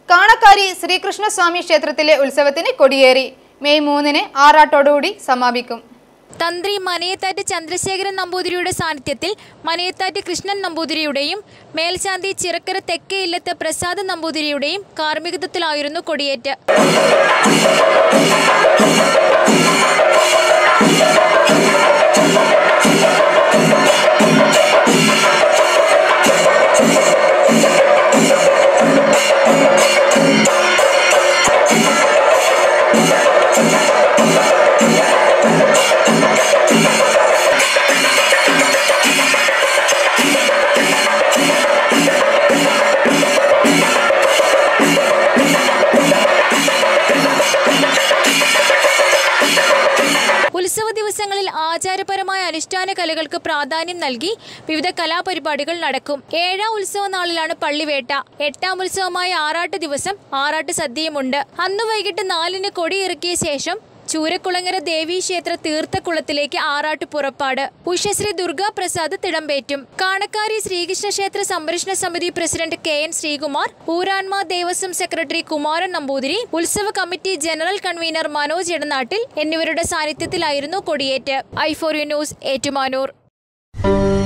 കാണക്കാരി ശ്രീകൃഷ്ണസ്വാമി ക്ഷേത്രത്തിലെ ഉത്സവത്തിന് കൊടിയേറി മെയ് മൂന്നിന് ആറാട്ടോടുകൂടി സമാപിക്കും തന്ത്രി മനയത്താറ്റ് ചന്ദ്രശേഖരൻ നമ്പൂതിരിയുടെ സാന്നിധ്യത്തിൽ മനയത്താറ്റ് കൃഷ്ണൻ നമ്പൂതിരിയുടെയും മേൽശാന്തി ചിറക്കര തെക്കേ ഇല്ലത്ത് പ്രസാദ് നമ്പൂതിരിയുടെയും കാർമ്മികത്വത്തിലായിരുന്നു കൊടിയേറ്റ് ഉത്സവ ദിവസങ്ങളിൽ ആചാരപരമായ അനുഷ്ഠാന കലകൾക്ക് പ്രാധാന്യം നൽകി വിവിധ കലാപരിപാടികൾ നടക്കും ഏഴാം ഉത്സവ നാളിലാണ് പള്ളിവേട്ട എട്ടാം ഉത്സവമായ ആറാട്ട് ദിവസം ആറാട്ട് സദ്യയുമുണ്ട് അന്ന് വൈകിട്ട് നാലിന് കൊടിയിറക്കിയ ശേഷം ചൂരക്കുളങ്ങര ദേവീക്ഷേത്ര തീർത്ഥക്കുളത്തിലേക്ക് ആറാട്ട് പുറപ്പാട് ഉഷശ്രീ ദുർഗാ പ്രസാദ് തിടമ്പേറ്റും കാണക്കാരി ശ്രീകൃഷ്ണ ക്ഷേത്ര സംരക്ഷണ സമിതി പ്രസിഡന്റ് കെ എൻ ശ്രീകുമാർ ഊരാൺമ ദേവസ്വം സെക്രട്ടറി കുമാരൻ നമ്പൂതിരി ഉത്സവ കമ്മിറ്റി ജനറൽ കൺവീനർ മനോജ് ഇടനാട്ടിൽ എന്നിവരുടെ സാന്നിധ്യത്തിലായിരുന്നു കൊടിയേറ്റ് I for you news Ettumanoor